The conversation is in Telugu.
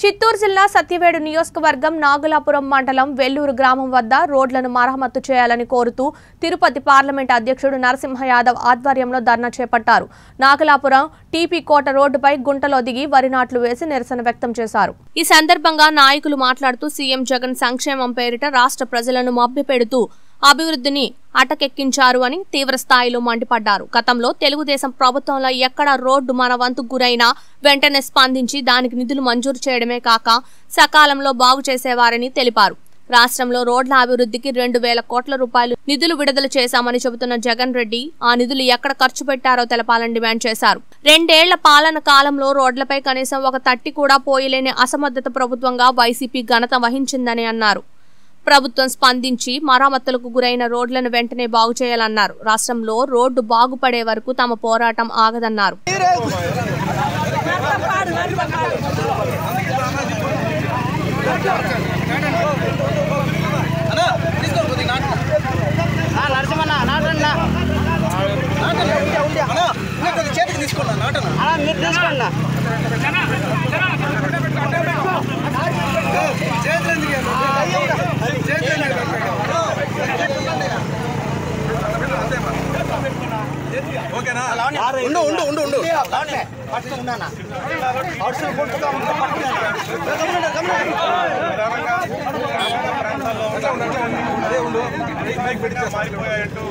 చిత్తూరు జిల్లా సత్యవేడు నియోజకవర్గం నాగులాపురం మండలం వెల్లూరు గ్రామం వద్ద రోడ్లను మరమ్మతు చేయాలని కోరుతూ తిరుపతి పార్లమెంట్ అధ్యక్షుడు నరసింహ యాదవ్ ఆధ్వర్యంలో ధర్నా చేపట్టారు నాగలాపురం టీపీ కోట రోడ్డుపై గుంటలో దిగి వరి నాట్లు వేసి నిరసన వ్యక్తం చేశారు ఈ సందర్భంగా నాయకులు మాట్లాడుతూ సీఎం జగన్ సంక్షేమం పేరిట రాష్ట్ర ప్రజలను మభ్యపెడుతూ అభివృద్ధిని అటకెక్కించారు అని తీవ్ర స్థాయిలో మండిపడ్డారు గతంలో తెలుగుదేశం ప్రభుత్వంలో ఎక్కడ రోడ్డు మన వంతు గురైనా వెంటనే స్పందించి దానికి నిధులు మంజూరు చేయడమే కాక సకాలంలో బాగు చేసేవారని తెలిపారు రాష్ట్రంలో రోడ్ల అభివృద్ధికి రెండు వేల కోట్ల రూపాయలు నిధులు విడుదల చేశామని చెబుతున్న జగన్ రెడ్డి ఆ నిధులు ఎక్కడ ఖర్చు పెట్టారో తెలపాలని డిమాండ్ చేశారు రెండేళ్ల పాలన కాలంలో రోడ్లపై కనీసం ఒక తట్టి కూడా పోయలేని అసమర్థత ప్రభుత్వంగా వైసీపీ ఘనత వహించిందని అన్నారు ప్రభుత్వం స్పందించి మరమ్మతులకు గురైన రోడ్లను వెంటనే బాగు చేయాలన్నారు రాష్ట్రంలో రోడ్డు బాగుపడే వరకు తమ పోరాటం ఆగదన్నారు నరసింహన్న నాటన్నా చేతికి తీసుకున్నా నాటనా మీరు తీసుకోండి ఓకేనా ఉండు ఉండు ఉండు ఉండు పట్టుకున్నానా అదే ఉండు మైక్ పెడితే మారిపోయాయంటూ